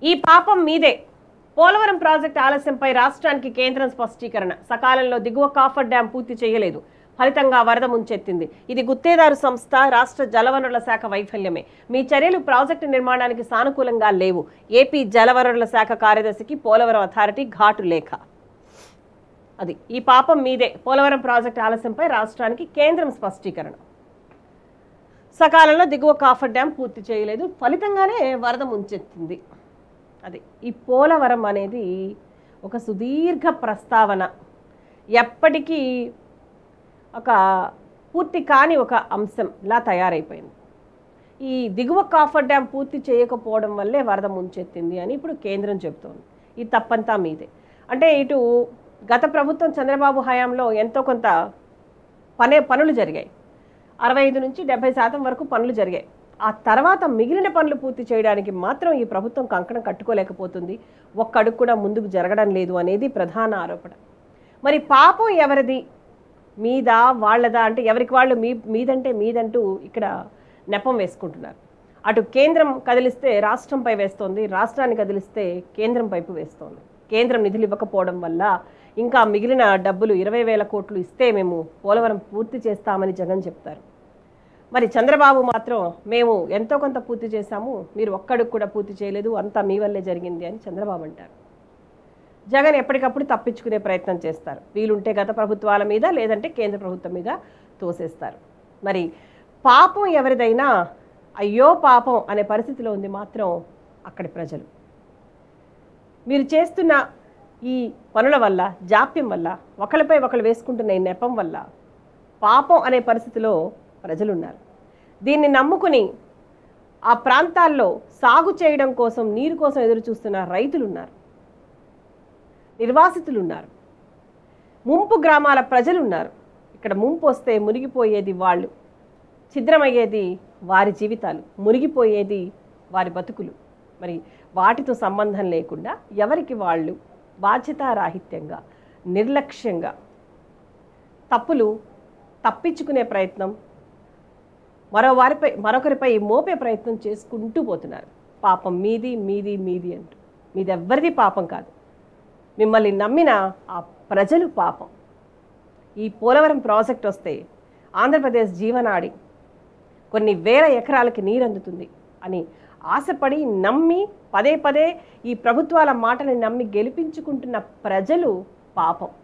ఈ పాపం మీదే పోలవరం ప్రాజెక్టు ఆలస్యంపై రాష్ట్రానికి కేంద్రం స్పష్టీకరణ సకాలంలో దిగువ కాఫర్ డ్యాం పూర్తి చేయలేదు ఫలితంగా వరద ముంచెత్తింది ఇది గుత్తేదారు సంస్థ రాష్ట్ర జలవనరుల శాఖ వైఫల్యమే మీ చర్యలు ప్రాజెక్టు నిర్మాణానికి సానుకూలంగా లేవు ఏపీ జలవనరుల శాఖ కార్యదర్శికి పోలవరం అథారిటీ ఘాటు లేఖ అది ఈ పాపం మీదే పోలవరం ప్రాజెక్టు ఆలస్యంపై రాష్ట్రానికి కేంద్రం స్పష్టీకరణ సకాలంలో దిగువ కాఫర్ డ్యాం పూర్తి చేయలేదు ఫలితంగానే వరద ముంచెత్తింది అది ఈ పోలవరం అనేది ఒక సుదీర్ఘ ప్రస్తావన ఎప్పటికీ ఒక పూర్తి కాని ఒక అంశంలా తయారైపోయింది ఈ దిగువ కాఫర్ డ్యాం పూర్తి చేయకపోవడం వల్లే వరద ముంచెత్తింది అని ఇప్పుడు కేంద్రం చెబుతోంది ఈ తప్పంతా మీదే అంటే ఇటు గత ప్రభుత్వం చంద్రబాబు హయాంలో ఎంతో కొంత పనే పనులు జరిగాయి అరవై ఐదు నుంచి డెబ్బై శాతం వరకు పనులు జరిగాయి ఆ తర్వాత మిగిలిన పనులు పూర్తి చేయడానికి మాత్రం ఈ ప్రభుత్వం కంకణం కట్టుకోలేకపోతుంది ఒక్క అడుగు కూడా ముందుకు జరగడం లేదు అనేది ప్రధాన ఆరోపణ మరి పాపం ఎవరిది మీదా వాళ్ళదా అంటే ఎవరికి వాళ్ళు మీ మీదంటే మీదంటూ ఇక్కడ నెపం వేసుకుంటున్నారు అటు కేంద్రం కదిలిస్తే రాష్ట్రంపై వేస్తోంది రాష్ట్రాన్ని కదిలిస్తే కేంద్రం వైపు వేస్తోంది కేంద్రం నిధులు ఇవ్వకపోవడం వల్ల ఇంకా మిగిలిన డబ్బులు ఇరవై వేల కోట్లు ఇస్తే మేము పోలవరం పూర్తి చేస్తామని జగన్ చెప్తారు మరి చంద్రబాబు మాత్రం మేము ఎంతో కొంత పూర్తి చేశాము మీరు ఒక్కడికి కూడా పూర్తి చేయలేదు అంతా మీ వల్లే జరిగింది అని చంద్రబాబు అంటారు జగన్ ఎప్పటికప్పుడు తప్పించుకునే ప్రయత్నం చేస్తారు వీలుంటే గత ప్రభుత్వాల మీద లేదంటే కేంద్ర ప్రభుత్వం మీద తోసేస్తారు మరి పాపం ఎవరిదైనా అయ్యో పాపం అనే పరిస్థితిలో ఉంది మాత్రం అక్కడి ప్రజలు మీరు చేస్తున్న ఈ పనుల వల్ల జాప్యం వల్ల ఒకరిపై ఒకరు వేసుకుంటున్న ఈ నెపం వల్ల పాపం అనే పరిస్థితిలో ప్రజలున్నారు దీన్ని నమ్ముకుని ఆ ప్రాంతాల్లో సాగు చేయడం కోసం నీరు కోసం ఎదురు చూస్తున్న రైతులు ఉన్నారు నిర్వాసితులు ఉన్నారు ముంపు గ్రామాల ప్రజలు ఉన్నారు ఇక్కడ ముంపు వస్తే మునిగిపోయేది వాళ్ళు ఛిద్రమయ్యేది వారి జీవితాలు మునిగిపోయేది వారి బతుకులు మరి వాటితో సంబంధం లేకుండా ఎవరికి వాళ్ళు బాధ్యతారాహిత్యంగా నిర్లక్ష్యంగా తప్పులు తప్పించుకునే ప్రయత్నం మరో వారిపై మరొకరిపై మోపే ప్రయత్నం చేసుకుంటూ పోతున్నారు పాపం మీది మీది మీది అంటూ మీది ఎవ్వరిది పాపం కాదు మిమ్మల్ని నమ్మిన ఆ ప్రజలు పాపం ఈ పోలవరం ప్రాజెక్ట్ వస్తే ఆంధ్రప్రదేశ్ జీవనాడి కొన్ని వేల ఎకరాలకి నీరు అందుతుంది అని ఆశపడి నమ్మి పదే పదే ఈ ప్రభుత్వాల మాటని నమ్మి గెలిపించుకుంటున్న ప్రజలు పాపం